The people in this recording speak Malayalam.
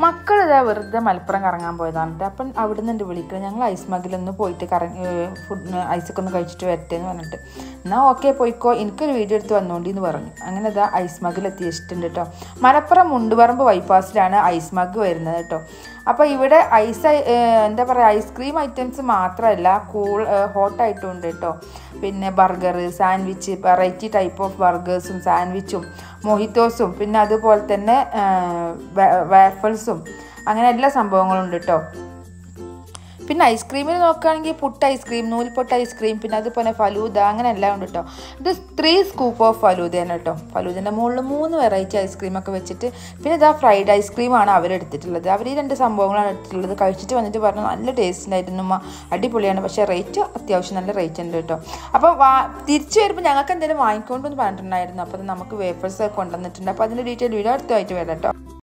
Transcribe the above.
മക്കൾ ഇതാ വെറുതെ മലപ്പുറം കറങ്ങാൻ പോയതാണ് ട്ടോ. അപ്പം അവിടെ നിന്ന് വിളിക്കുന്നത് ഞങ്ങൾ ഐസ് മഗിലൊന്ന് പോയിട്ട് കറങ്ങി ഫുഡ് ഐസൊക്കെ ഒന്ന് കഴിച്ചിട്ട് വരട്ടെ എന്ന് പറഞ്ഞിട്ട് എന്നാൽ ഓക്കെ പോയിക്കോ എനിക്കൊരു വീഡിയോ എടുത്ത് വന്നോണ്ടി എന്ന് പറഞ്ഞു അങ്ങനെ ഇതാ ഐസ് മഗിൽ എത്തിയിട്ടുണ്ട് കേട്ടോ മലപ്പുറം മുണ്ടുപറമ്പ് ബൈപ്പാസിലാണ് ഐസ് മഗ് വരുന്നത് കേട്ടോ അപ്പോൾ ഇവിടെ ഐസ് എന്താ പറയുക ഐസ്ക്രീം ഐറ്റംസ് മാത്രമല്ല കൂൾ ഹോട്ടായിട്ടും ഉണ്ട് കേട്ടോ പിന്നെ burger sandwich variety type of ബർഗേഴ്സും സാൻഡ്വിച്ചും മൊഹിത്തോസും പിന്നെ അതുപോലെ തന്നെ വാഫിൾസും അങ്ങനെ എല്ലാ സംഭവങ്ങളും ഉണ്ട് കേട്ടോ പിന്നെ ഐസ്ക്രീമിൽ നോക്കുകയാണെങ്കിൽ പുട്ട് ഐസ്ക്രീം നൂൽപൊട്ട് ഐസ്ക്രീം പിന്നെ അതുപോലെ ഫലൂദ അങ്ങനെ എല്ലാം ഉണ്ട് കേട്ടോ ഇത് ത്രീ സ്കൂപ്പ് ഓഫ് ഫലൂദയാണ് കേട്ടോ ഫലൂദൻ്റെ മുകളിൽ മൂന്ന് വെറൈറ്റി ഐസ്ക്രീം ഒക്കെ വെച്ചിട്ട് പിന്നെ ഇതാ ഫ്രൈഡ് ഐസ്ക്രീമാണ് അവരെടുത്തിട്ടുള്ളത് അവർ ഈ രണ്ട് സംഭവങ്ങളാണ് എടുത്തിട്ടുള്ളത് കഴിച്ചിട്ട് വന്നിട്ട് പറഞ്ഞു നല്ല ടേസ്റ്റ് ഉണ്ടായിരുന്നു ഉമ്മ അടിപൊളിയാണ് പക്ഷേ റേറ്റ് അത്യാവശ്യം നല്ല റേറ്റ് ഉണ്ട് കേട്ടോ അപ്പോൾ വാ തിരിച്ചു വരുമ്പോൾ ഞങ്ങൾക്ക് എന്തെങ്കിലും വാങ്ങിക്കൊണ്ടെന്ന് പറഞ്ഞിട്ടുണ്ടായിരുന്നു അപ്പോൾ അത് നമുക്ക് വേഫേഴ്സ് ഒക്കെ കൊണ്ടുവന്നിട്ടുണ്ട് അപ്പോൾ അതിൻ്റെ ഡീറ്റെയിൽ വീഡിയോ അടുത്തായിട്ട് വരാം കേട്ടോ